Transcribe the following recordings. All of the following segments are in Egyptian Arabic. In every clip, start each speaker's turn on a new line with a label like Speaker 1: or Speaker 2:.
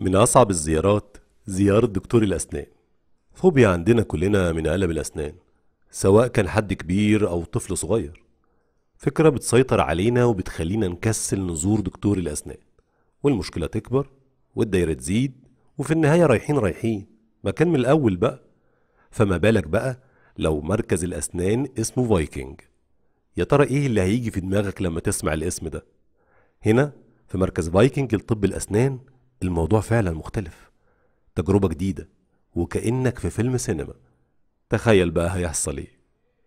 Speaker 1: من أصعب الزيارات زيارة دكتور الأسنان فوبيا عندنا كلنا من ألم الأسنان سواء كان حد كبير أو طفل صغير فكرة بتسيطر علينا وبتخلينا نكسل نزور دكتور الأسنان والمشكلة تكبر والدايرة تزيد وفي النهاية رايحين رايحين ما كان من الأول بقى فما بالك بقى لو مركز الأسنان اسمه فايكنج يا ترى إيه اللي هيجي في دماغك لما تسمع الاسم ده هنا في مركز فايكنج لطب الأسنان الموضوع فعلا مختلف تجربة جديدة وكأنك في فيلم سينما تخيل بقى هيحصل ايه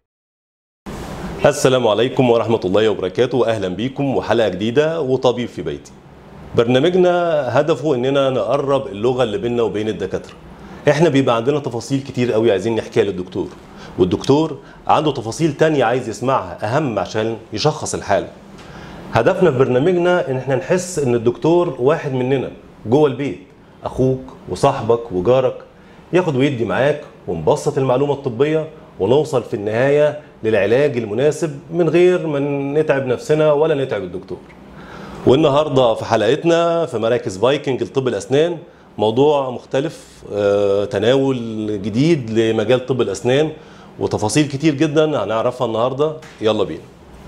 Speaker 1: السلام عليكم ورحمة الله وبركاته وأهلا بيكم وحلقة جديدة وطبيب في بيتي برنامجنا هدفه اننا نقرب اللغة اللي بيننا وبين الدكاترة احنا بيبقى عندنا تفاصيل كتير قوي عايزين نحكيها للدكتور والدكتور عنده تفاصيل تانية عايز يسمعها أهم عشان يشخص الحالة هدفنا في برنامجنا ان احنا نحس ان الدكتور واحد مننا جوه البيت اخوك وصاحبك وجارك ياخد ويدي معاك ونبسط المعلومه الطبيه ونوصل في النهايه للعلاج المناسب من غير ما نتعب نفسنا ولا نتعب الدكتور. والنهارده في حلقتنا في مراكز فايكنج لطب الاسنان موضوع مختلف آه، تناول جديد لمجال طب الاسنان وتفاصيل كتير جدا هنعرفها النهارده يلا بينا.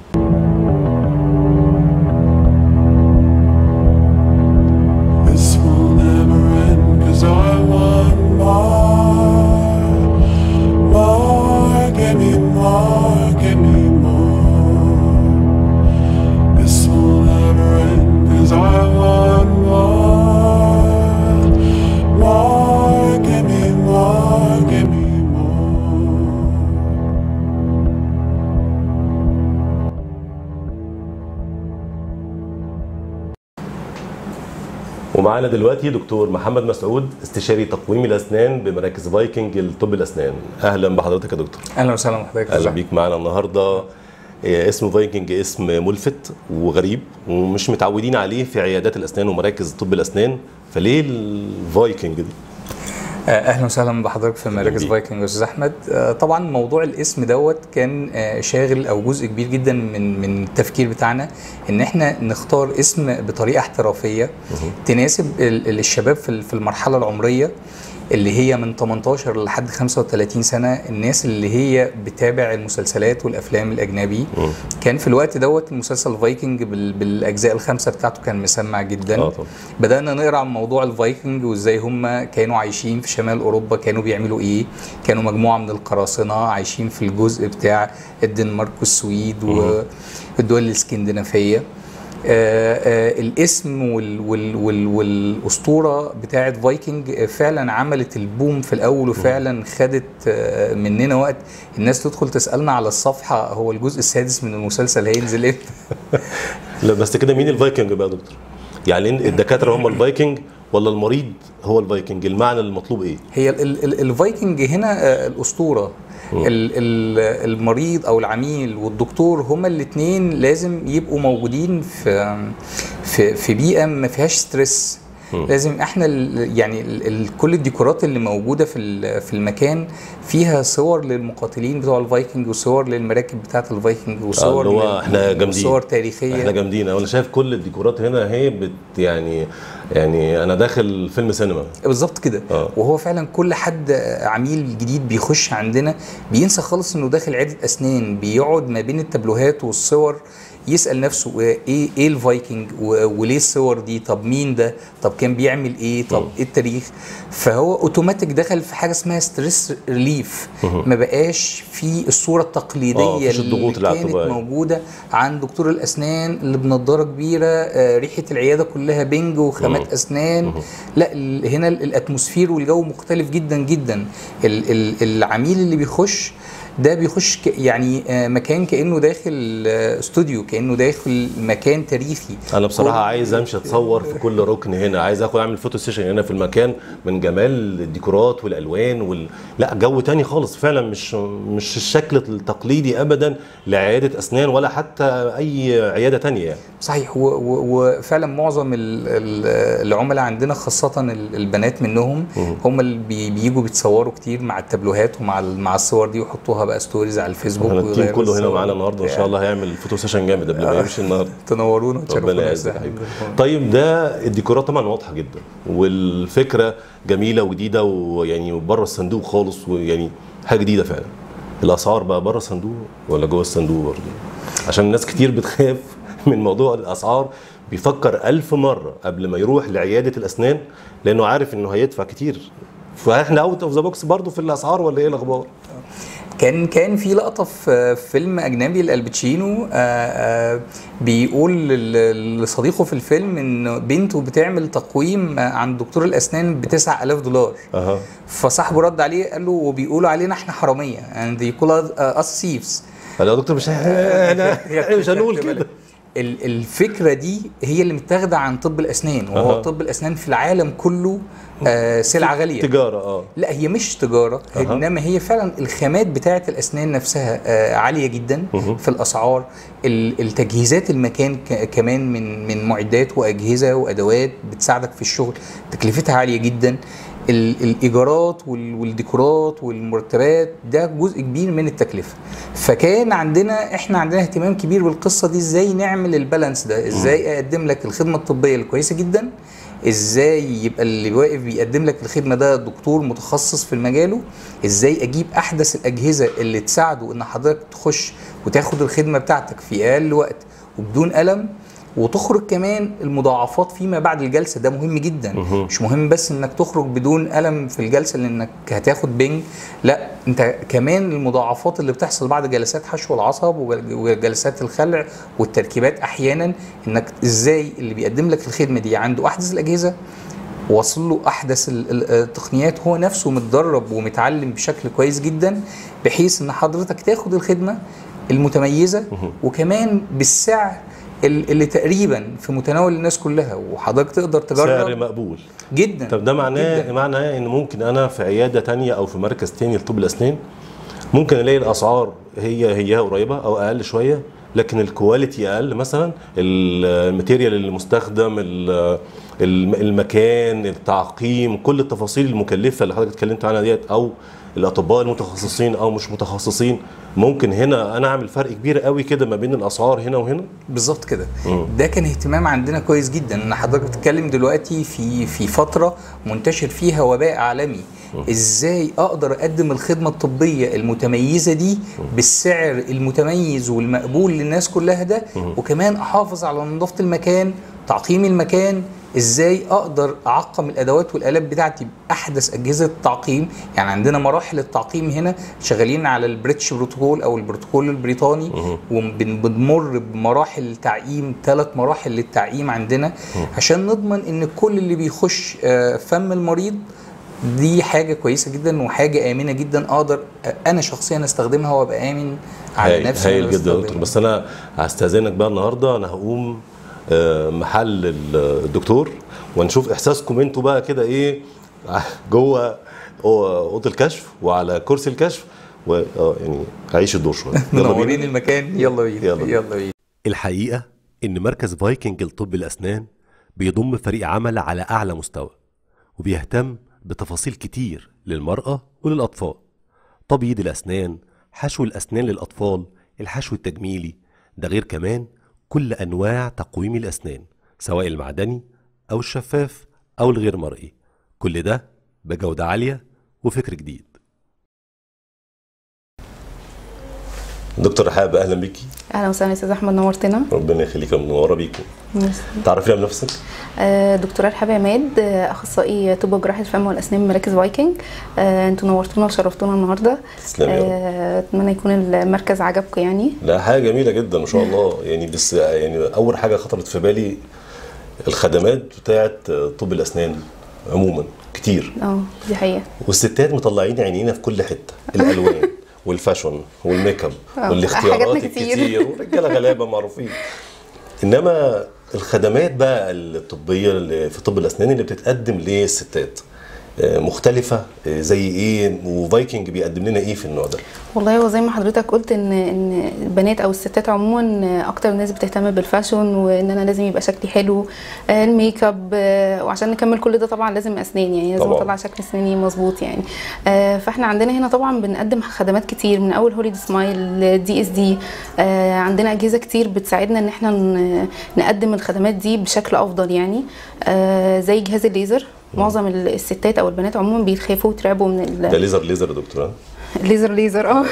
Speaker 2: This will never end cause I want more More, give me more, give me more This will never end cause I want more More, give me more, give me more
Speaker 1: ومعانا دلوقتي دكتور محمد مسعود استشاري تقويم الاسنان بمراكز فايكنج لطب الاسنان اهلا بحضرتك يا دكتور
Speaker 3: اهلا وسهلا بحضرتك
Speaker 1: اهلا بيك معانا النهارده إيه، اسم فايكنج اسم ملفت وغريب ومش متعودين عليه في عيادات الاسنان ومراكز طب الاسنان فليه الفايكنج دي
Speaker 3: آه، اهلا وسهلا بحضرتك في مراكز
Speaker 1: بيك.
Speaker 3: فايكنج يا استاذ احمد آه، طبعا موضوع الاسم دوت كان آه، شاغل او جزء كبير جدا من من التفكير بتاعنا ان احنا نختار اسم بطريقه احترافيه تناسب ال- ال- الشباب في ال- في المرحله العمريه اللي هي من 18 لحد 35 سنه الناس اللي هي بتابع المسلسلات والافلام الاجنبي كان في الوقت دوت المسلسل فايكنج بال- بالاجزاء الخمسه بتاعته كان مسمع جدا
Speaker 1: اه طبعا
Speaker 3: بدأنا نقرا عن موضوع الفايكنج وازاي هم كانوا عايشين في شمال اوروبا كانوا بيعملوا ايه كانوا مجموعه من القراصنه عايشين في الجزء بتاع الدنمارك والسويد والدول الاسكندنافيه آه آه الاسم وال وال وال والاسطوره بتاعه فايكنج آه، فعلا عملت البوم في الاول وفعلا خدت آه مننا وقت الناس تدخل تسالنا على الصفحه هو الجزء السادس من المسلسل هينزل امتى
Speaker 1: لا بس كده مين الفايكنج بقى يا دكتور يعني الدكاتره هم الفايكنج ولا المريض هو الفايكنج المعنى المطلوب ايه
Speaker 3: هي ال- ال- ال- الفايكنج هنا آه، الاسطوره ال- ال- المريض او العميل والدكتور هما الاثنين لازم يبقوا موجودين في في في بيئه ما فيهاش ستريس لازم احنا ال- يعني ال- ال- كل الديكورات اللي موجوده في ال- في المكان فيها صور للمقاتلين بتوع الفايكنج وصور للمراكب بتاعه الفايكنج وصور
Speaker 1: اللي هو
Speaker 3: لل-
Speaker 1: احنا جامدين.
Speaker 3: صور تاريخيه
Speaker 1: احنا جامدين انا شايف كل الديكورات هنا هي بت يعني يعني انا داخل فيلم سينما
Speaker 3: بالظبط كده
Speaker 1: آه.
Speaker 3: وهو فعلا كل حد عميل جديد بيخش عندنا بينسى خالص انه داخل عياده اسنان بيقعد ما بين التابلوهات والصور يسال نفسه ايه ايه الفايكنج و- وليه الصور دي طب مين ده طب كان بيعمل ايه طب ايه التاريخ فهو اوتوماتيك دخل في حاجه اسمها ستريس ريليف ما بقاش في الصوره
Speaker 1: آه،
Speaker 3: التقليديه
Speaker 1: مفيش الضغوط اللي على
Speaker 3: كانت
Speaker 1: الطبيعي.
Speaker 3: موجوده عند دكتور الاسنان اللي بنضاره كبيره آه، ريحه العياده كلها بنج وخامات اسنان لا ال- هنا ال- الاتموسفير والجو مختلف جدا جدا ال- ال- العميل اللي بيخش ده بيخش ك- يعني آه، مكان كانه داخل آه، استوديو كانه داخل مكان تاريخي
Speaker 1: انا بصراحه
Speaker 3: كل-
Speaker 1: عايز امشي اتصور في كل ركن هنا عايز اخد اعمل فوتو سيشن هنا في المكان من جمال الديكورات والالوان وال... لا جو تاني خالص فعلا مش مش الشكل التقليدي ابدا لعياده اسنان ولا حتى اي عياده تانية يعني
Speaker 3: صحيح و- و- وفعلا معظم ال- ال- العملاء عندنا خاصة ال- البنات منهم هم اللي بي- بيجوا بيتصوروا كتير مع التابلوهات ومع ال- مع الصور دي ويحطوها بقى ستوريز على الفيسبوك
Speaker 1: احنا التيم
Speaker 3: ويغيروا
Speaker 1: كله هنا
Speaker 3: الصور.
Speaker 1: معانا النهارده ان شاء الله هيعمل فوتو سيشن جامد قبل ما يمشي النهارده
Speaker 3: تنورونا وتشرفونا
Speaker 1: ربنا يعزك يا حبيبي طيب ده الديكورات طبعا واضحه جدا والفكره جميله وجديده ويعني بره الصندوق خالص ويعني حاجه جديده فعلا الاسعار بقى بره الصندوق ولا جوه الصندوق برضه عشان الناس كتير بتخاف من موضوع الاسعار بيفكر ألف مرة قبل ما يروح لعيادة الأسنان لأنه عارف إنه هيدفع كتير فإحنا أوت أوف ذا بوكس برضه في الأسعار ولا إيه الأخبار؟
Speaker 3: كان كان في لقطه في في فيلم اجنبي لالباتشينو آه، آه، بيقول لل- لصديقه في الفيلم ان بنته بتعمل تقويم آه، عند دكتور الاسنان ب 9000 دولار
Speaker 1: أها
Speaker 3: فصاحبه رد عليه قال له وبيقولوا علينا احنا حراميه and they call us uh, us thieves
Speaker 1: قال يا دكتور مش احنا إحنا مش هنقول كده
Speaker 3: ال- الفكره دي هي اللي متاخده عن طب الاسنان وهو
Speaker 1: أها.
Speaker 3: طب الاسنان في العالم كله آه، سلعه غاليه
Speaker 1: تجارة اه
Speaker 3: لا هي مش تجاره
Speaker 1: أها.
Speaker 3: انما هي فعلا الخامات بتاعه الاسنان نفسها آه، عاليه جدا
Speaker 1: مهم.
Speaker 3: في الاسعار ال- التجهيزات المكان ك- كمان من من معدات واجهزه وادوات بتساعدك في الشغل تكلفتها عاليه جدا ال- الايجارات وال- والديكورات والمرتبات ده جزء كبير من التكلفه فكان عندنا احنا عندنا اهتمام كبير بالقصه دي ازاي نعمل البالانس ده ازاي اقدم لك الخدمه الطبيه الكويسه جدا ازاي يبقى اللي واقف بيقدم لك الخدمه ده دكتور متخصص في مجاله ازاي اجيب احدث الاجهزه اللي تساعده ان حضرتك تخش وتاخد الخدمه بتاعتك في اقل وقت وبدون الم وتخرج كمان المضاعفات فيما بعد الجلسه ده مهم جدا
Speaker 1: مهم.
Speaker 3: مش مهم بس انك تخرج بدون الم في الجلسه لانك هتاخد بنج لا انت كمان المضاعفات اللي بتحصل بعد جلسات حشو العصب وجل- وجلسات الخلع والتركيبات احيانا انك ازاي اللي بيقدم لك الخدمه دي عنده احدث الاجهزه واصل له احدث ال- ال- التقنيات هو نفسه متدرب ومتعلم بشكل كويس جدا بحيث ان حضرتك تاخد الخدمه المتميزه وكمان بالسعر ال- اللي تقريبا في متناول الناس كلها وحضرتك تقدر
Speaker 1: سعر
Speaker 3: تجرب
Speaker 1: مقبول
Speaker 3: جدا
Speaker 1: طب ده معناه
Speaker 3: جداً.
Speaker 1: معناه ان ممكن انا في عياده تانية او في مركز تاني لطب الاسنان ممكن الاقي الاسعار هي هي قريبه او اقل شويه لكن الكواليتي اقل مثلا الماتيريال المستخدم ال- الم- المكان التعقيم كل التفاصيل المكلفه اللي حضرتك اتكلمت عنها ديت او الاطباء المتخصصين او مش متخصصين ممكن هنا انا اعمل فرق كبير قوي كده ما بين الاسعار هنا وهنا
Speaker 3: بالظبط كده ده كان اهتمام عندنا كويس جدا ان حضرتك بتتكلم دلوقتي في في فتره منتشر فيها وباء عالمي ازاي اقدر اقدم الخدمه الطبيه المتميزه دي بالسعر المتميز والمقبول للناس كلها ده وكمان احافظ على نظافه المكان تعقيم المكان ازاي اقدر اعقم الادوات والالات بتاعتي باحدث اجهزه التعقيم يعني عندنا مراحل التعقيم هنا شغالين على البريتش بروتوكول او البروتوكول البريطاني وبنمر بمراحل تعقيم ثلاث مراحل للتعقيم عندنا عشان نضمن ان كل اللي بيخش آه، فم المريض دي حاجه كويسه جدا وحاجه امنه جدا اقدر آه، انا شخصيا استخدمها وابقى امن على
Speaker 1: هايل
Speaker 3: نفسي
Speaker 1: هايل
Speaker 3: وأنا
Speaker 1: جدا يا
Speaker 3: بستخدمها.
Speaker 1: دكتور بس انا هستاذنك بقى النهارده انا هقوم آه، محل الدكتور ونشوف احساسكم انتوا بقى كده ايه جوه اوضه الكشف وعلى كرسي الكشف و اه يعني هعيش الدور شويه يلا
Speaker 3: منورين
Speaker 1: بينا
Speaker 3: المكان يلا بينا
Speaker 1: يلا بينا.
Speaker 3: يلا بينا
Speaker 1: الحقيقه ان مركز فايكنج لطب الاسنان بيضم فريق عمل على اعلى مستوى وبيهتم بتفاصيل كتير للمراه وللاطفال تبييض الاسنان حشو الاسنان للاطفال الحشو التجميلي ده غير كمان كل انواع تقويم الاسنان سواء المعدني او الشفاف او الغير مرئي كل ده بجوده عاليه وفكر جديد دكتور رحاب اهلا بيكي
Speaker 4: اهلا وسهلا يا استاذ احمد نورتنا
Speaker 1: ربنا يخليك منوره بيكي
Speaker 4: ميرسي.
Speaker 1: تعرفينا بنفسك
Speaker 4: آه، دكتوره رحاب عماد آه، اخصائي طب وجراحه الفم والاسنان من مراكز فايكنج آه، انتوا نورتونا وشرفتونا النهارده
Speaker 1: تسلمي يا رب.
Speaker 4: آه، اتمنى يكون المركز عجبكم يعني
Speaker 1: لا حاجه جميله جدا ما شاء الله يعني بس يعني اول حاجه خطرت في بالي الخدمات بتاعت طب الاسنان عموما كتير
Speaker 4: اه دي حقيقه
Speaker 1: والستات مطلعين عينينا في كل حته الالوان والفاشون والميك اب
Speaker 4: آه،
Speaker 1: والاختيارات
Speaker 4: حاجاتنا كتير.
Speaker 1: الكتير والرجاله غلابه معروفين انما الخدمات بقى الطبيه اللي في طب الاسنان اللي بتتقدم للستات آه، مختلفه آه، زي ايه وفايكنج بيقدم لنا ايه في النوع ده
Speaker 4: والله هو زي ما حضرتك قلت ان ان البنات او الستات عموما اكتر ناس بتهتم بالفاشن وان انا لازم يبقى شكلي حلو آه، الميك اب آه، وعشان نكمل كل ده طبعا لازم اسنان يعني لازم
Speaker 1: طبعاً.
Speaker 4: اطلع شكل اسناني مظبوط يعني آه، فاحنا عندنا هنا طبعا بنقدم خدمات كتير من اول هوليد سمايل دي اس دي عندنا اجهزه كتير بتساعدنا ان احنا ن- نقدم الخدمات دي بشكل افضل يعني آه، زي جهاز الليزر معظم الستات او البنات عموما بيخافوا ويترعبوا من ال-
Speaker 1: ده ليزر ليزر يا دكتور ها؟
Speaker 4: ليزر ليزر اه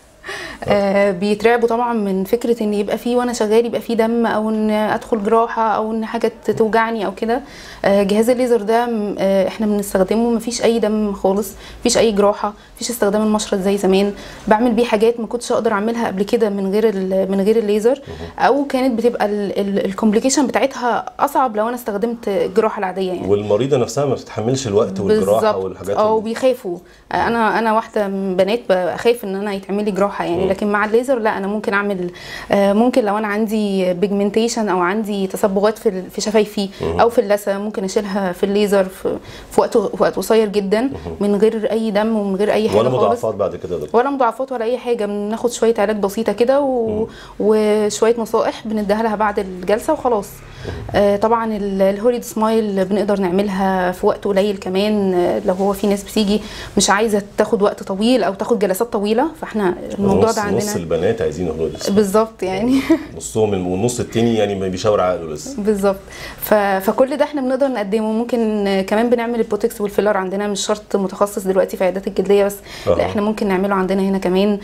Speaker 4: آه، بيترعبوا طبعا من فكره ان يبقى فيه وانا شغال يبقى فيه دم او ان ادخل جراحه او ان حاجه توجعني او كده آه، جهاز الليزر ده م- آه، احنا بنستخدمه مفيش اي دم خالص مفيش اي جراحه مفيش استخدام المشرط زي زمان بعمل بيه حاجات ما كنتش اقدر اعملها قبل كده من غير ال- من غير الليزر او كانت بتبقى الكومبليكيشن بتاعتها اصعب لو انا استخدمت الجراحه العاديه يعني
Speaker 1: والمريضه نفسها ما بتتحملش الوقت والجراحه
Speaker 4: بالظبط
Speaker 1: والحاجات
Speaker 4: اه
Speaker 1: اللي-
Speaker 4: وبيخافوا انا انا واحده من بنات بخاف ان انا يتعمل لي جراحه يعني لكن مع الليزر لا انا ممكن اعمل آه، ممكن لو انا عندي بيجمنتيشن او عندي تصبغات في ال- في شفايفي او في اللثه ممكن اشيلها في الليزر في في وقت في وقت قصير جدا من غير اي دم ومن غير اي حاجه
Speaker 1: ولا
Speaker 4: خالص
Speaker 1: مضاعفات بعد كده يا دكتور
Speaker 4: ولا مضاعفات ولا اي حاجه بناخد شويه علاج بسيطه كده و... وشويه نصائح بنديها لها بعد الجلسه وخلاص آه طبعا ال- الهوليد سمايل بنقدر نعملها في وقت قليل كمان آه، لو هو في ناس بتيجي مش عايزه تاخد وقت طويل او تاخد جلسات طويله فاحنا الموضوع
Speaker 1: نص
Speaker 4: ده
Speaker 1: نص
Speaker 4: عندنا
Speaker 1: البنات عايزين هوليد
Speaker 4: بالظبط يعني
Speaker 1: نصهم الم- والنص التاني يعني ما بيشاور عقله لسه
Speaker 4: بالظبط ف... فكل ده احنا بنقدر نقدمه ممكن آه، كمان بنعمل البوتكس والفيلر عندنا مش شرط متخصص دلوقتي في عيادات الجلديه بس
Speaker 1: أها.
Speaker 4: لا احنا ممكن نعمله عندنا هنا كمان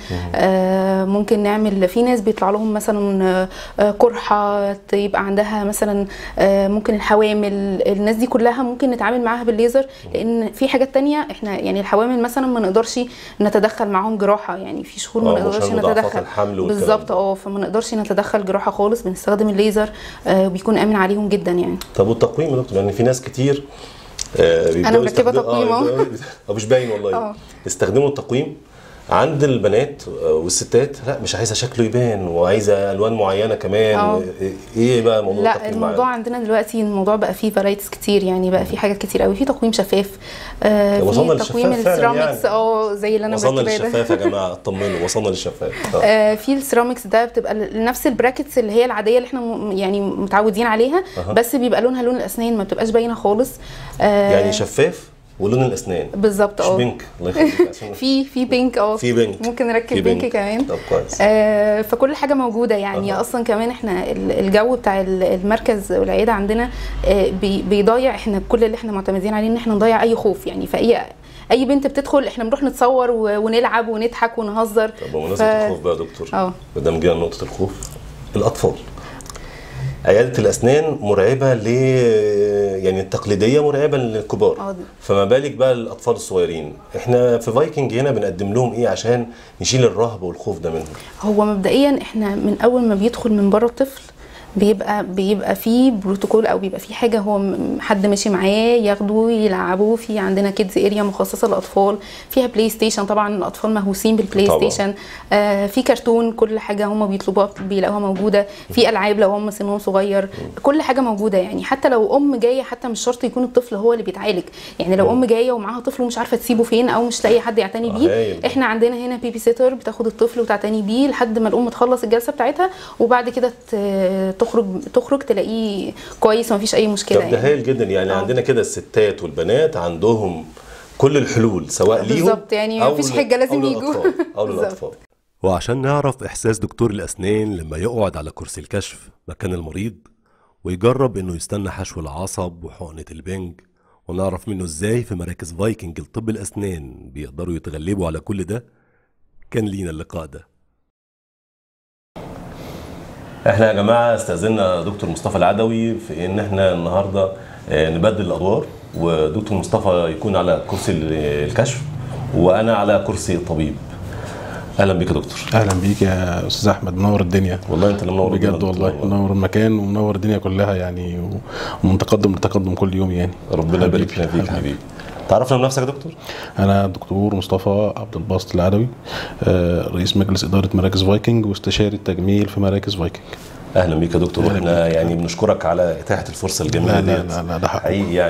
Speaker 4: آه ممكن نعمل في ناس بيطلع لهم مثلا آه، آه، قرحه يبقى عندها مثلا آه ممكن الحوامل الناس دي كلها ممكن نتعامل معاها بالليزر لان في حاجات تانية احنا يعني الحوامل مثلا ما نقدرش نتدخل معاهم جراحه يعني في شهور ما
Speaker 1: آه،
Speaker 4: نقدرش
Speaker 1: عشان مضاعفات
Speaker 4: نتدخل
Speaker 1: الحمل والكلام
Speaker 4: بالظبط
Speaker 1: ده.
Speaker 4: اه فما نقدرش نتدخل جراحه خالص بنستخدم الليزر آه بيكون امن عليهم جدا يعني
Speaker 1: طب والتقويم يا دكتور يعني في ناس كتير آه بيبدأوا
Speaker 4: مركبة
Speaker 1: يستخدموا-
Speaker 4: تقويم
Speaker 1: اه
Speaker 4: أهو.
Speaker 1: يبدأوا- آه، مش باين والله
Speaker 4: اه.
Speaker 1: يستخدموا التقويم عند البنات آه، والستات لا مش عايزه شكله يبان وعايزه الوان معينه كمان
Speaker 4: اه.
Speaker 1: ايه بقى موضوع
Speaker 4: لا
Speaker 1: التقويم
Speaker 4: الموضوع
Speaker 1: معانا؟
Speaker 4: عندنا دلوقتي الموضوع بقى فيه فرايتيز كتير يعني بقى فيه حاجات كتير قوي في تقويم شفاف آه
Speaker 1: وصلنا
Speaker 4: في تقويم
Speaker 1: للشفاف فعلا
Speaker 4: السيراميكس
Speaker 1: يعني.
Speaker 4: اه زي اللي انا
Speaker 1: وصلنا
Speaker 4: مركباه ده
Speaker 1: للشفاف يا جماعه اطمنوا وصلنا للشفاف آه.
Speaker 4: آه، في السيراميكس ده بتبقى ل- نفس البراكتس اللي هي العاديه اللي احنا م- يعني متعودين عليها
Speaker 1: أها.
Speaker 4: بس بيبقى لونها لون الاسنان ما بتبقاش باينه خالص آه،
Speaker 1: يعني شفاف ولون الاسنان
Speaker 4: بالظبط
Speaker 1: مش
Speaker 4: اه
Speaker 1: بينك الله يخليك عشان
Speaker 4: في في بينك اه
Speaker 1: في بينك
Speaker 4: ممكن نركب
Speaker 1: في
Speaker 4: بينك كمان
Speaker 1: طب كويس
Speaker 4: آه، فكل حاجه موجوده يعني
Speaker 1: أها.
Speaker 4: اصلا كمان احنا ال- الجو بتاع ال- المركز والعياده عندنا آه، بي- بيضيع احنا كل اللي احنا معتمدين عليه ان احنا نضيع اي خوف يعني فاي اي بنت بتدخل احنا بنروح نتصور و- ونلعب ونضحك ونهزر
Speaker 1: طب بمناسبه الخوف بقى يا دكتور
Speaker 4: اه
Speaker 1: ما دام جينا نقطه الخوف الاطفال عياده الاسنان مرعبه ل يعني التقليديه مرعبه للكبار
Speaker 4: اه دي.
Speaker 1: فما بالك بقى للاطفال الصغيرين احنا في فايكنج هنا بنقدم لهم ايه عشان نشيل الرهبه والخوف ده منهم
Speaker 4: هو مبدئيا احنا من اول ما بيدخل من بره الطفل بيبقى بيبقى فيه بروتوكول او بيبقى فيه حاجه هو م- حد ماشي معاه ياخدوه يلعبوه في عندنا كيدز اريا مخصصه للاطفال فيها بلاي ستيشن طبعا الاطفال مهووسين بالبلاي
Speaker 1: طبعاً.
Speaker 4: ستيشن آه في كرتون كل حاجه هم بيطلبوها بيلاقوها موجوده في العاب لو هم سنهم صغير كل حاجه موجوده يعني حتى لو ام جايه حتى مش شرط يكون الطفل هو اللي بيتعالج يعني لو ام جايه ومعاها طفل ومش عارفه تسيبه فين او مش لاقي حد يعتني
Speaker 1: آه،
Speaker 4: بيه
Speaker 1: هايل.
Speaker 4: احنا عندنا هنا بيبي سيتر بتاخد الطفل وتعتني بيه لحد ما الام تخلص الجلسه بتاعتها وبعد كده ت- تخرج تخرج تلاقيه كويس ومفيش اي مشكله
Speaker 1: طب ده
Speaker 4: يعني
Speaker 1: هايل جدا يعني
Speaker 4: آه.
Speaker 1: عندنا كده الستات والبنات عندهم كل الحلول سواء ليهم
Speaker 4: بالظبط، يعني
Speaker 1: أو
Speaker 4: مفيش
Speaker 1: ل-
Speaker 4: حاجة لازم
Speaker 1: أو
Speaker 4: يجوا.
Speaker 1: للأطفال أو
Speaker 4: بالظبط.
Speaker 1: للأطفال وعشان نعرف إحساس دكتور الأسنان لما يقعد على كرسي الكشف مكان المريض ويجرب إنه يستنى حشو العصب وحقنة البنج ونعرف منه إزاي في مراكز فايكنج لطب الأسنان بيقدروا يتغلبوا على كل ده كان لينا اللقاء ده احنا يا جماعه استاذنا دكتور مصطفى العدوي في ان احنا النهارده آه، نبدل الادوار ودكتور مصطفى يكون على كرسي ال- الكشف وانا على كرسي الطبيب اهلا بيك يا دكتور
Speaker 5: اهلا بيك يا استاذ احمد منور الدنيا
Speaker 1: والله انت اللي منور الدنيا يا
Speaker 5: بجد
Speaker 1: دكتور
Speaker 5: والله منور المكان ومنور الدنيا كلها يعني و- ومن تقدم لتقدم كل يوم يعني
Speaker 1: ربنا يبارك
Speaker 5: حبيبي،
Speaker 1: لنا فيك
Speaker 5: حبيبي.
Speaker 1: حبيبي تعرفنا بنفسك يا دكتور
Speaker 5: انا الدكتور مصطفى عبد الباسط العدوي آه، رئيس مجلس اداره مراكز فايكنج واستشاري التجميل في مراكز فايكنج
Speaker 1: اهلا بيك يا دكتور
Speaker 5: أهلا
Speaker 1: واحنا
Speaker 5: بيك.
Speaker 1: يعني بنشكرك على اتاحه الفرصه الجميله
Speaker 5: لا لا
Speaker 1: ديت
Speaker 5: لا لا ده حقه
Speaker 1: حقيقي يعني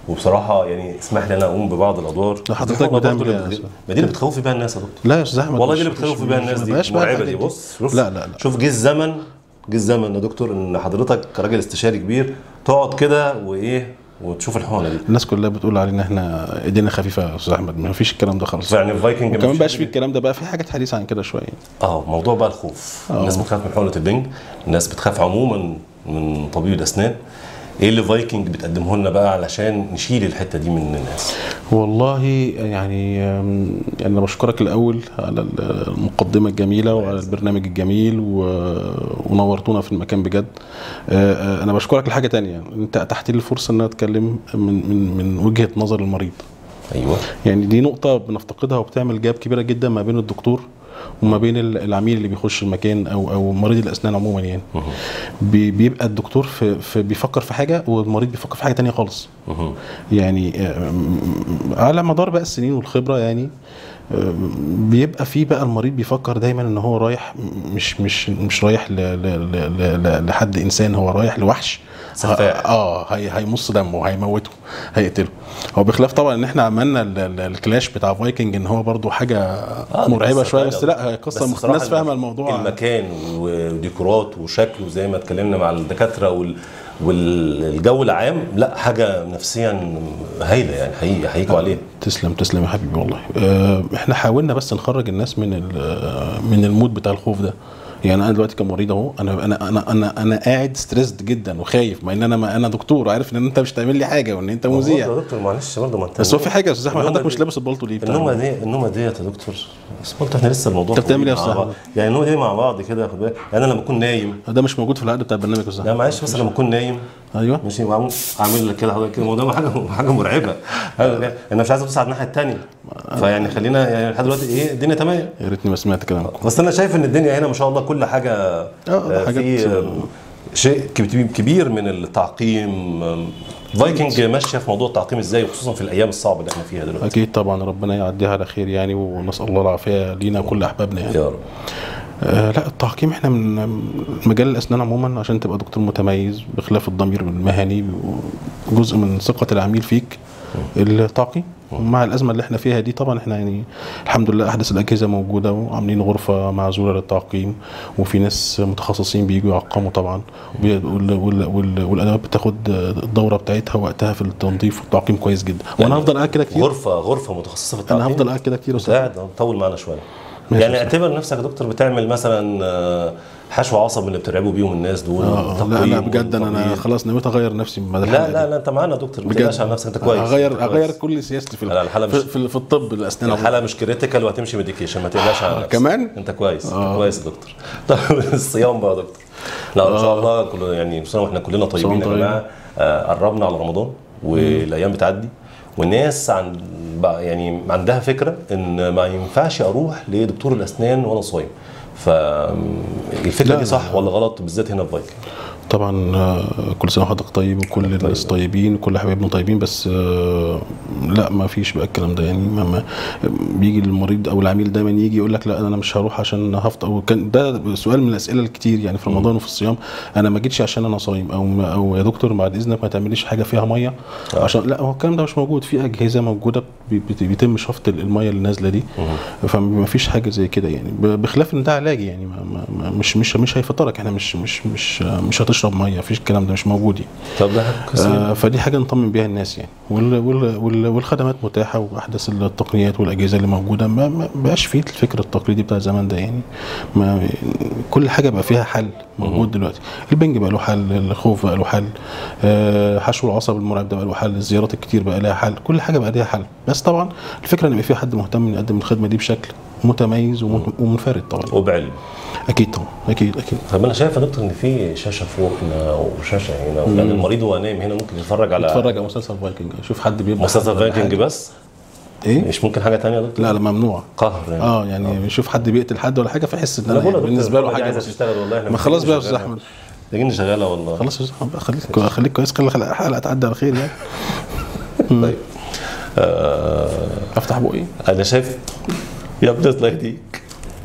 Speaker 1: وبصراحه يعني اسمح لي انا اقوم ببعض الادوار
Speaker 5: لا، حضرتك
Speaker 1: دي
Speaker 5: بتعمل
Speaker 1: برضه
Speaker 5: إيه
Speaker 1: اللي-
Speaker 5: يا أستاذ؟
Speaker 1: ما دي اللي بتخوفي بيها الناس يا دكتور
Speaker 5: لا يا استاذ احمد
Speaker 1: والله
Speaker 5: مش-
Speaker 1: دي اللي بتخوف
Speaker 5: مش-
Speaker 1: بيها
Speaker 5: مش-
Speaker 1: الناس
Speaker 5: ما
Speaker 1: دي
Speaker 5: بقاش بقى
Speaker 1: مرعبه
Speaker 5: الحاجات
Speaker 1: دي بص شوف
Speaker 5: لا لا لا
Speaker 1: شوف جه الزمن جه الزمن يا دكتور ان حضرتك كراجل استشاري كبير تقعد كده وايه وتشوف الحقنه دي
Speaker 5: الناس كلها بتقول علينا احنا ايدينا خفيفه يا استاذ احمد ما فيش الكلام ده خالص
Speaker 1: يعني الفايكنج
Speaker 5: وكمان
Speaker 1: مفيش
Speaker 5: بقاش
Speaker 1: حد
Speaker 5: في الكلام ده بقى في حاجات حديثه عن كده شويه
Speaker 1: اه موضوع بقى الخوف
Speaker 5: آه.
Speaker 1: الناس بتخاف من حقنه البنج الناس بتخاف عموما من طبيب الاسنان ايه اللي فايكنج بتقدمه لنا بقى علشان نشيل الحته دي من الناس
Speaker 5: والله يعني أم، يعني انا بشكرك الاول على المقدمه الجميله وعلى البرنامج الجميل و- ونورتونا في المكان بجد آه، آه، انا بشكرك لحاجه تانية انت اتحت لي الفرصه ان انا اتكلم من من من وجهه نظر المريض
Speaker 1: ايوه
Speaker 5: يعني دي نقطة بنفتقدها وبتعمل جاب كبيرة جدا ما بين الدكتور وما بين ال- العميل اللي بيخش المكان او او مريض الاسنان عموما يعني بي- بيبقى الدكتور في, في بيفكر في حاجه والمريض بيفكر في حاجه تانية خالص
Speaker 1: مهم.
Speaker 5: يعني آم، على مدار بقى السنين والخبره يعني آم، بيبقى في بقى المريض بيفكر دايما ان هو رايح مش مش مش رايح ل ل ل ل لحد انسان هو رايح لوحش
Speaker 1: سفاح.
Speaker 5: اه هي هيمص دمه هيموته هيقتله هو بخلاف طبعا ان احنا عملنا ال- ال- الكلاش بتاع فايكنج ان هو برضو حاجه
Speaker 1: آه، دي
Speaker 5: مرعبه
Speaker 1: قصة
Speaker 5: شويه
Speaker 1: تانية.
Speaker 5: بس لا هي قصه
Speaker 1: بس
Speaker 5: مخ-
Speaker 1: بصراحة
Speaker 5: الناس فاهمه الموضوع
Speaker 1: المكان وديكورات وشكله زي ما اتكلمنا مع الدكاتره وال والجو العام لا حاجه نفسيا هايله يعني حقيقي احييكوا عليها
Speaker 5: تسلم تسلم يا حبيبي والله آه، احنا حاولنا بس نخرج الناس من ال- من المود بتاع الخوف ده يعني انا دلوقتي كمريض اهو انا انا انا انا انا قاعد ستريسد جدا وخايف مع ان انا ما انا دكتور عارف ان انت مش تعمل لي حاجه وان انت
Speaker 1: برضه
Speaker 5: مذيع
Speaker 1: يا دكتور معلش برضه ما انت
Speaker 5: بس هو في حاجه يا استاذ احمد
Speaker 1: النومة
Speaker 5: حضرتك مش
Speaker 1: دي-
Speaker 5: لابس البلطو ليه بتاع
Speaker 1: النومه دي النومه ديت يا دكتور بس قلت احنا لسه الموضوع
Speaker 5: انت بتعمل
Speaker 1: طويل
Speaker 5: ايه يا
Speaker 1: مع
Speaker 5: أستاذ
Speaker 1: بعض. يعني النومه دي مع بعض كده خد بالك يعني انا لما اكون نايم
Speaker 5: ده مش موجود في العقد بتاع البرنامج يا استاذ
Speaker 1: لا
Speaker 5: احمد
Speaker 1: معلش بس لما اكون نايم
Speaker 5: ايوه
Speaker 1: ماشي وأقوم اعمل لك كده حضرتك كده الموضوع حاجه حاجه مرعبه انا مش عايز ابص على الناحيه الثانيه فيعني خلينا يعني لحد دلوقتي ايه الدنيا تمام
Speaker 5: يا ريتني ما سمعت كلامكم
Speaker 1: بس انا شايف ان الدنيا هنا ما شاء الله كل حاجه آه،
Speaker 5: حاجات-
Speaker 1: في آه، شيء كبير- كبير من التعقيم آم، فايكنج ماشيه في موضوع التعقيم ازاي وخصوصا في الايام الصعبه اللي احنا فيها دلوقتي
Speaker 5: اكيد طبعا ربنا يعديها على خير يعني ونسال الله العافيه لينا وكل احبابنا يعني
Speaker 1: يا رب
Speaker 5: آه لا التعقيم احنا من مجال الاسنان عموما عشان تبقى دكتور متميز بخلاف الضمير المهني جزء من ثقه العميل فيك التعقيم مع الازمه اللي احنا فيها دي طبعا احنا يعني الحمد لله احدث الاجهزه موجوده وعاملين غرفه معزوله للتعقيم وفي ناس متخصصين بيجوا يعقموا طبعا وبي- وال- وال- وال- والادوات بتاخد الدوره بتاعتها وقتها في التنظيف والتعقيم كويس جدا وانا هفضل قاعد كده كتير
Speaker 1: غرفه غرفه متخصصه في التعقيم
Speaker 5: انا هفضل قاعد كده كتير يا أستاذ.
Speaker 1: قاعد طول معانا شويه
Speaker 5: ماشي
Speaker 1: يعني
Speaker 5: يا
Speaker 1: اعتبر نفسك يا دكتور بتعمل مثلا آه، حشو عصب من اللي بترعبوا بيهم الناس دول
Speaker 5: اه لا
Speaker 1: تقويم
Speaker 5: لا بجد انا انا
Speaker 1: وتبييض.
Speaker 5: خلاص نويت اغير نفسي من
Speaker 1: لا لا لا انت معانا يا دكتور ما
Speaker 5: بجد
Speaker 1: تقلقش على نفسك انت كويس
Speaker 5: اغير
Speaker 1: أنت
Speaker 5: اغير
Speaker 1: كويس.
Speaker 5: كل سياستي في
Speaker 1: لا، الحالة
Speaker 5: في,
Speaker 1: مش-
Speaker 5: في, في الطب الاسنان
Speaker 1: الحاله مش كريتيكال وهتمشي ميديكيشن ما تقلقش على نفسك
Speaker 5: كمان؟
Speaker 1: انت كويس انت كويس يا دكتور طب الصيام بقى يا دكتور لا ان شاء الله كل يعني بصراحه احنا كلنا طيبين يا
Speaker 5: طيب.
Speaker 1: جماعه آه، قربنا على رمضان والايام بتعدي والناس عن بقى يعني عندها فكره ان ما ينفعش اروح لدكتور الاسنان وانا صايم فالفكره
Speaker 5: لا،
Speaker 1: دي
Speaker 5: لا،
Speaker 1: صح ولا غلط بالذات هنا في فايكنج
Speaker 5: طبعا آه، كل سنه وحضرتك طيب وكل الناس طيبين وكل حبايبنا طيبين بس آه، لا ما فيش بقى الكلام ده يعني ما ما بيجي المريض او العميل دايما يجي يقول لك لا انا مش هروح عشان هفطر وكان ده سؤال من الاسئله الكتير يعني في رمضان وفي الصيام انا ما جيتش عشان انا صايم او ما او يا دكتور بعد اذنك ما تعمليش حاجه فيها ميه عشان لا هو الكلام ده مش موجود في اجهزه موجوده بي- بي- بيتم شفط الميه اللي نازله دي فما فيش حاجه زي كده يعني ب- بخلاف ان ده علاجي يعني ما ما ما- مش مش مش هيفطرك احنا مش مش مش مش هتشرب ميه مفيش الكلام ده مش موجود يعني
Speaker 1: طب ده حاجة كويسة.
Speaker 5: آه فدي حاجه نطمن بيها الناس يعني وال وال وال والخدمات متاحه واحدث التقنيات والاجهزه اللي موجوده ما ما بقاش فيه الفكر التقليدي بتاع زمان ده يعني ما كل حاجه بقى فيها حل موجود دلوقتي البنج بقى له حل الخوف بقى له حل آه حشو العصب المرعب ده بقى له حل الزيارات الكتير بقى لها حل كل حاجه بقى ليها حل بس طبعا الفكره ان يبقى في حد مهتم إنه يقدم الخدمه دي بشكل متميز ومن- ومنفرد طبعا
Speaker 1: وبعلم
Speaker 5: اكيد طبعا اكيد اكيد
Speaker 1: طب انا شايف يا دكتور ان في شاشه فوق هنا وشاشه هنا يعني المريض وهو نايم هنا ممكن يتفرج على
Speaker 5: اتفرج على مسلسل فايكنج شوف حد بيبقى
Speaker 1: مسلسل فايكنج بس
Speaker 5: ايه
Speaker 1: مش ممكن حاجه تانية يا دكتور
Speaker 5: لا لا ممنوع
Speaker 1: قهر يعني
Speaker 5: اه يعني يشوف حد بيقتل حد ولا حاجه فيحس ان
Speaker 1: انا
Speaker 5: انا
Speaker 1: بقول
Speaker 5: يعني
Speaker 1: يا دكتور
Speaker 5: بالنسبه له
Speaker 1: الحلقة دي
Speaker 5: حاجه
Speaker 1: عايزه
Speaker 5: بسيطه
Speaker 1: تشتغل والله احنا
Speaker 5: ما خلاص بقى يا استاذ
Speaker 1: محتاجين
Speaker 5: احمد
Speaker 1: محتاجين نشغلها والله
Speaker 5: خلاص يا استاذ أحمد، خليك خليك كويس خلي خلي الحلقه تعدي على خير يعني
Speaker 1: طيب آه
Speaker 5: افتح بقي
Speaker 1: انا شايف يا ابني الله يهديك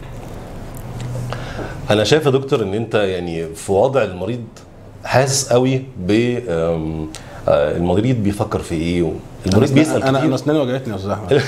Speaker 1: انا شايف يا دكتور ان انت يعني في وضع المريض حاسس قوي ب آم، آه، المريض بيفكر في ايه المريض بيسال
Speaker 5: انا
Speaker 1: كتير
Speaker 5: انا اسناني وجعتني يا استاذ احمد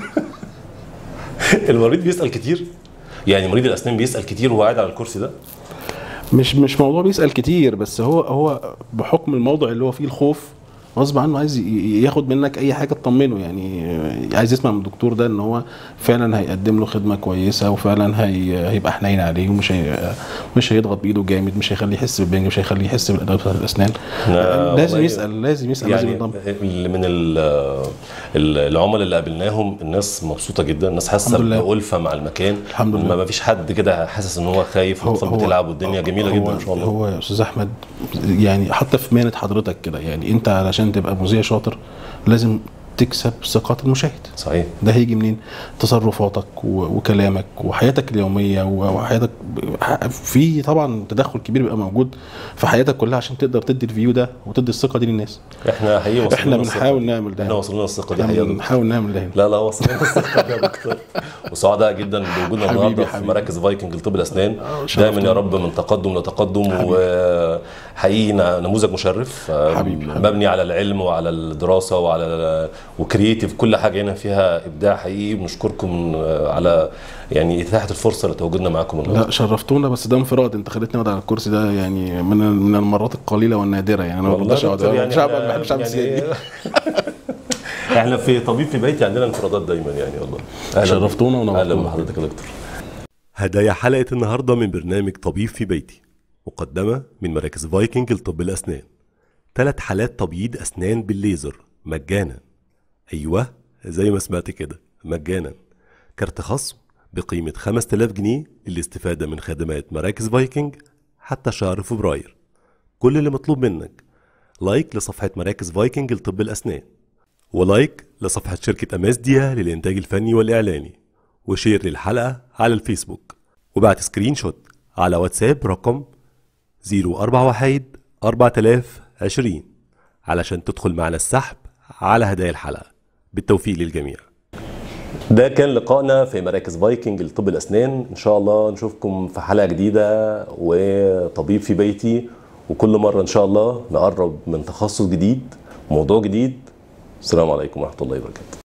Speaker 1: المريض بيسال كتير يعني مريض الاسنان بيسال كتير وهو قاعد على الكرسي ده
Speaker 5: مش مش موضوع بيسال كتير بس هو هو بحكم الموضوع اللي هو فيه الخوف غصب عنه عايز ي- ياخد منك اي حاجه تطمنه يعني عايز يسمع من الدكتور ده ان هو فعلا هيقدم له خدمه كويسه وفعلا هي هيبقى حنين عليه ومش هي مش هيضغط بايده جامد مش هيخليه يحس بالبنج مش هيخليه يحس بالادوات بتاعت الاسنان
Speaker 1: لا،
Speaker 5: لازم
Speaker 1: والله
Speaker 5: يسال لازم يسال لازم
Speaker 1: يعني
Speaker 5: ينضم
Speaker 1: اللي من ال- ال- العملاء اللي قابلناهم الناس مبسوطه جدا الناس حاسه
Speaker 5: الحمد لله.
Speaker 1: بألفة مع المكان
Speaker 5: الحمد لله.
Speaker 1: ما ما فيش حد كده حاسس ان هو خايف والاطفال بتلعب والدنيا جميله
Speaker 5: هو
Speaker 1: جدا ان شاء الله
Speaker 5: هو يا استاذ احمد يعني حتى في مهنه حضرتك كده يعني انت علشان تبقى مذيع شاطر لازم تكسب ثقه المشاهد
Speaker 1: صحيح
Speaker 5: ده هيجي منين تصرفاتك و- وكلامك وحياتك اليوميه و- وحياتك ب- في طبعا تدخل كبير بيبقى موجود في حياتك كلها عشان تقدر تدي الفيو ده وتدي الثقه دي للناس
Speaker 1: احنا حقيقي وصلنا
Speaker 5: احنا
Speaker 1: لنا الثقة.
Speaker 5: بنحاول نعمل ده
Speaker 1: احنا وصلنا الثقه دي
Speaker 5: احنا
Speaker 1: حقيقه
Speaker 5: بنحاول نعمل ده هنا
Speaker 1: لا لا وصلنا الثقه دي يا دكتور وسعداء جدا بوجودنا
Speaker 5: حبيبي،
Speaker 1: النهارده في
Speaker 5: حبيبي.
Speaker 1: مراكز فايكنج لطب الاسنان
Speaker 5: آه، شرفتنا.
Speaker 1: دايما يا رب من تقدم لتقدم وحقيقي نموذج مشرف آه،
Speaker 5: حبيبي، حبيبي.
Speaker 1: مبني على العلم وعلى الدراسه وعلى وكرييتيف كل حاجه هنا فيها ابداع حقيقي بنشكركم آه، على يعني اتاحه الفرصه لتواجدنا معاكم النهارده
Speaker 5: لا شرفتونا بس ده انفراد انت خليتني اقعد على الكرسي ده يعني من من المرات القليله والنادره يعني انا ما
Speaker 1: والله
Speaker 5: بقدرش
Speaker 1: يا
Speaker 5: اقعد
Speaker 1: دكتور
Speaker 5: أنا
Speaker 1: يعني
Speaker 5: مش عارف-
Speaker 1: إحنا-
Speaker 5: ما بحبش اعمل
Speaker 1: يعني
Speaker 5: سيادة دي.
Speaker 1: احنا في طبيب في بيتي عندنا انفرادات دايما يعني والله أهلاً
Speaker 5: شرفتونا
Speaker 1: بيك.
Speaker 5: ونورتونا.
Speaker 1: اهلا بحضرتك يا دكتور هدايا حلقه النهارده من برنامج طبيب في بيتي مقدمه من مراكز فايكنج لطب الاسنان ثلاث حالات تبييض اسنان بالليزر مجانا ايوه زي ما سمعت كده مجانا كارت خصم بقيمه 5000 جنيه للاستفاده من خدمات مراكز فايكنج حتى شهر فبراير كل اللي مطلوب منك لايك لصفحه مراكز فايكنج لطب الاسنان ولايك لصفحة شركة أمازديا للإنتاج الفني والإعلاني وشير للحلقة على الفيسبوك وبعت سكرين شوت على واتساب رقم 041 4020 علشان تدخل معنا السحب على هدايا الحلقة بالتوفيق للجميع ده كان لقائنا في مراكز فايكنج لطب الأسنان إن شاء الله نشوفكم في حلقة جديدة وطبيب في بيتي وكل مرة إن شاء الله نقرب من تخصص جديد موضوع جديد السلام عليكم ورحمة الله وبركاته